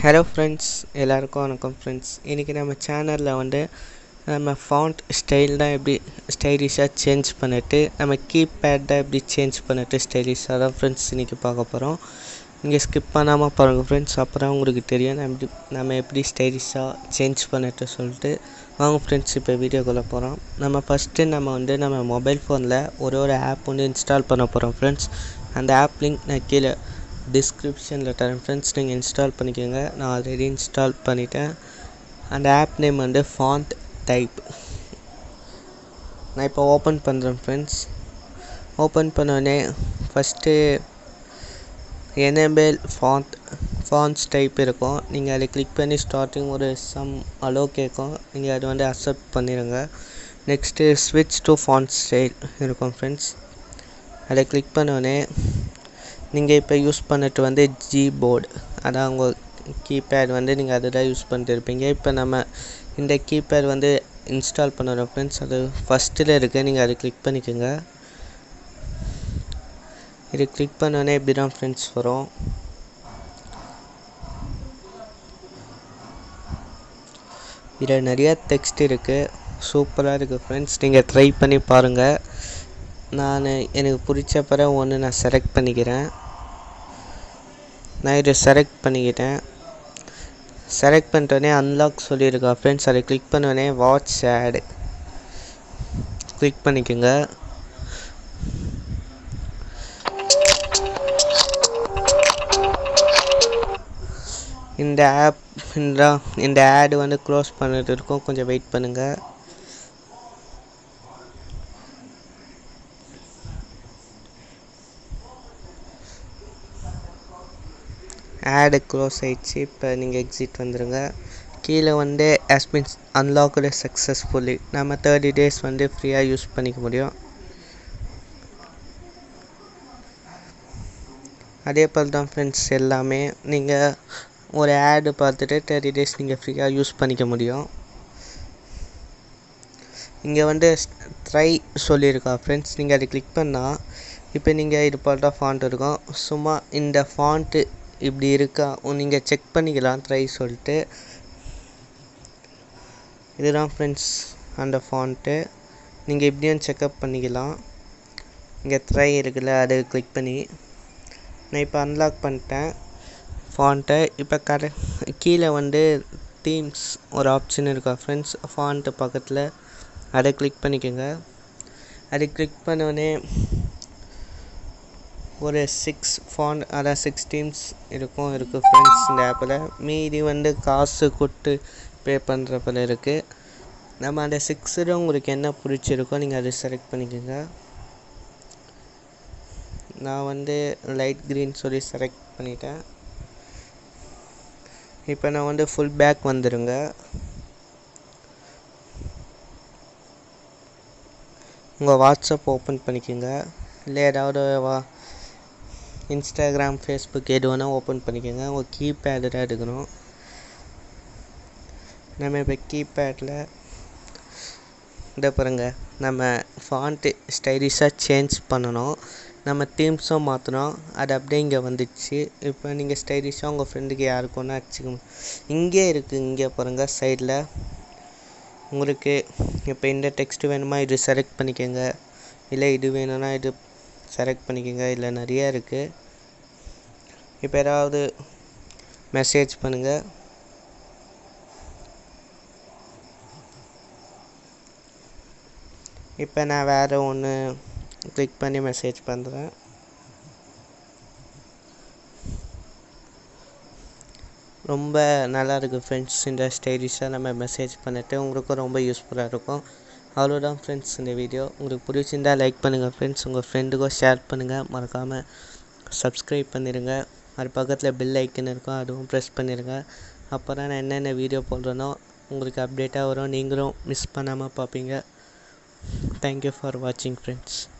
hello friends எல்லாருக்கும் வணக்கம் friends இன்றைக்கி நம்ம சேனலில் வந்து நம்ம ஃபாண்ட் ஸ்டைல் தான் எப்படி ஸ்டைலிஷாக சேஞ்ச் பண்ணிட்டு நம்ம கீபேட் தான் எப்படி சேஞ்ச் பண்ணிட்டு ஸ்டைலிஷாக தான் ஃப்ரெண்ட்ஸ் இன்றைக்கி பார்க்க போகிறோம் நீங்கள் ஸ்கிப் பண்ணாமல் பாருங்கள் ஃப்ரெண்ட்ஸ் அப்புறம் உங்களுக்கு தெரியும் நம்ம எப்படி நம்ம எப்படி ஸ்டைலிஷாக சேஞ்ச் பண்ணிட்டு சொல்லிட்டு வாங்க ஃப்ரெண்ட்ஸ் இப்போ வீடியோக்குள்ளே போகிறோம் நம்ம ஃபஸ்ட்டு நம்ம வந்து நம்ம மொபைல் ஃபோனில் ஒரு ஒரு ஆப் வந்து இன்ஸ்டால் பண்ண போகிறோம் ஃப்ரெண்ட்ஸ் அந்த ஆப் லிங்க் நான் கீழே டிஸ்கிரிப்ஷனில் தரேன் ஃப்ரெண்ட்ஸ் நீங்கள் இன்ஸ்டால் பண்ணிக்கோங்க நான் ஆல்ரெடி இன்ஸ்டால் பண்ணிட்டேன் அந்த ஆப் நேம் வந்து ஃபாண்ட் டைப் நான் இப்போ ஓப்பன் பண்ணுறேன் ஃப்ரெண்ட்ஸ் ஓப்பன் பண்ணோடனே first enable font fonts type இருக்கும் நீங்கள் அதை கிளிக் பண்ணி ஸ்டார்டிங் ஒரு சம் அலோ கேட்கும் நீங்கள் அதை வந்து அக்செப்ட் பண்ணிடுங்க நெக்ஸ்ட்டு ஸ்விட்ச் டு ஃபாண்ட் ஸ்டைல் இருக்கும் ஃப்ரெண்ட்ஸ் அதை கிளிக் பண்ணோடனே நீங்கள் இப்போ யூஸ் பண்ணிட்டு வந்து ஜி போர்டு அதான் உங்கள் கீபேட் வந்து நீங்கள் அதை தான் யூஸ் பண்ணிட்டு இருப்பீங்க இப்போ நம்ம இந்த கீபேட் வந்து இன்ஸ்டால் பண்ணுறோம் ஃப்ரெண்ட்ஸ் அது ஃபஸ்ட்டில் இருக்குது நீங்கள் அதை கிளிக் பண்ணிக்கோங்க இது கிளிக் பண்ணோடனே இப்படி தான் ஃப்ரெண்ட்ஸ் வரும் இதில் நிறையா டெக்ஸ்ட் இருக்குது சூப்பராக இருக்குது ஃப்ரெண்ட்ஸ் நீங்கள் ட்ரை பண்ணி பாருங்கள் நான் எனக்கு பிடிச்ச படம் ஒன்று நான் செலக்ட் பண்ணிக்கிறேன் நான் இதை செலக்ட் பண்ணிக்கிட்டேன் செலக்ட் பண்ணிட்டோடனே அன்லாக் சொல்லியிருக்கா ஃப்ரெண்ட்ஸ் அதை கிளிக் பண்ணோடனே வாட்ச் ஆடு கிளிக் பண்ணிக்கோங்க இந்த ஆப் இந்த இந்த ஆடு வந்து க்ளோஸ் பண்ணிட்டு இருக்கோம் கொஞ்சம் வெயிட் பண்ணுங்கள் ஆடு க்ளோஸ் ஆயிடுச்சு இப்போ நீங்கள் எக்ஸிட் வந்துடுங்க கீழே வந்து ஹஸ்பின்ஸ் அன்லாக்டு சக்ஸஸ்ஃபுல்லி நம்ம தேர்ட்டி டேஸ் வந்து ஃப்ரீயாக யூஸ் பண்ணிக்க முடியும் அதே போல் தான் ஃப்ரெண்ட்ஸ் எல்லாமே நீங்கள் ஒரு ஆடு பார்த்துட்டு தேர்ட்டி டேஸ் நீங்கள் ஃப்ரீயாக யூஸ் பண்ணிக்க முடியும் இங்கே வந்து ட்ரை சொல்லியிருக்கா ஃப்ரெண்ட்ஸ் நீங்கள் அதை கிளிக் பண்ணால் இப்போ நீங்கள் இது போல் தான் ஃபாண்ட் இருக்கும் சும்மா இந்த ஃபாண்ட்டு இப்படி இருக்கா நீங்கள் செக் பண்ணிக்கலாம் ட்ரை சொல்லிட்டு இதுதான் ஃப்ரெண்ட்ஸ் அந்த ஃபாண்ட்டு நீங்கள் இப்படியும் செக்கப் பண்ணிக்கலாம் இங்கே ட்ரை இருக்குல்ல அதை கிளிக் பண்ணி நான் இப்போ அன்லாக் பண்ணிட்டேன் ஃபாண்ட்டை இப்போ கரெ கீழே வந்து டீம்ஸ் ஒரு ஆப்ஷன் இருக்கா ஃப்ரெண்ட்ஸ் ஃபாண்ட்டு பக்கத்தில் அதை கிளிக் பண்ணிக்கோங்க அதை கிளிக் பண்ணோடனே ஒரு சிக்ஸ் ஃபாண்ட் அதான் சிக்ஸ் டீம்ஸ் இருக்கும் இருக்குது ஃப்ரெண்ட்ஸ் இந்த ஆப்பில் மீதி வந்து காசு கொடுத்து பே பண்ணுற போல இருக்குது நம்ம அந்த சிக்ஸில் உங்களுக்கு என்ன பிடிச்சிருக்கோ நீங்கள் அதை செலக்ட் பண்ணிக்கோங்க நான் வந்து லைட் க்ரீன் சொல்லி செலக்ட் பண்ணிட்டேன் இப்போ நான் வந்து ஃபுல் பேக் வந்துடுங்க உங்கள் வாட்ஸ்அப் ஓப்பன் பண்ணிக்கோங்க இல்லை ஏதாவது வா இன்ஸ்டாகிராம் ஃபேஸ்புக் எது வேணால் ஓப்பன் பண்ணிக்கோங்க உங்கள் கீபேடு தான் எடுக்கணும் நம்ம இப்போ கீபேடில் இதை பாருங்கள் நம்ம ஃபாண்ட்டு ஸ்டைலிஷாக சேஞ்ச் பண்ணணும் நம்ம தீம்ஸும் மாற்றினோம் அது அப்படியே இங்கே வந்துடுச்சு இப்போ நீங்கள் ஸ்டைலிஷாக உங்கள் ஃப்ரெண்டுக்கு யாருக்கு ஒன்றா அடிச்சுக்கணும் இங்கே இருக்குது இங்கே பாருங்கள் சைடில் உங்களுக்கு இப்போ இந்த டெக்ஸ்ட் வேணுமா இது செலக்ட் பண்ணிக்கோங்க இல்லை இது வேணும்னா இது செலக்ட் பண்ணிக்கோங்க இல்லை நிறையா இருக்குது இப்போ ஏதாவது மெசேஜ் பண்ணுங்கள் இப்போ நான் வேறு ஒன்று கிளிக் பண்ணி மெசேஜ் பண்ணுறேன் ரொம்ப நல்லா இருக்குது ஃப்ரெண்ட்ஸ் இந்த ஸ்டைலிஷாக நம்ம மெசேஜ் பண்ணிவிட்டு உங்களுக்கும் ரொம்ப யூஸ்ஃபுல்லாக இருக்கும் அவ்வளோதான் ஃப்ரெண்ட்ஸ் இந்த வீடியோ உங்களுக்கு பிடிச்சிருந்தா லைக் பண்ணுங்கள் ஃப்ரெண்ட்ஸ் உங்கள் ஃப்ரெண்டுக்கும் ஷேர் பண்ணுங்கள் மறக்காமல் சப்ஸ்கிரைப் பண்ணிடுங்க அது பக்கத்தில் பெல் ஐக்கன் இருக்கும் அதுவும் ப்ரெஸ் பண்ணிடுங்க அப்போ தான் நான் என்னென்ன வீடியோ போடுறேனோ உங்களுக்கு அப்டேட்டாக வரும் நீங்களும் மிஸ் பண்ணாமல் பார்ப்பீங்க தேங்க்யூ ஃபார் வாட்சிங் ஃப்ரெண்ட்ஸ்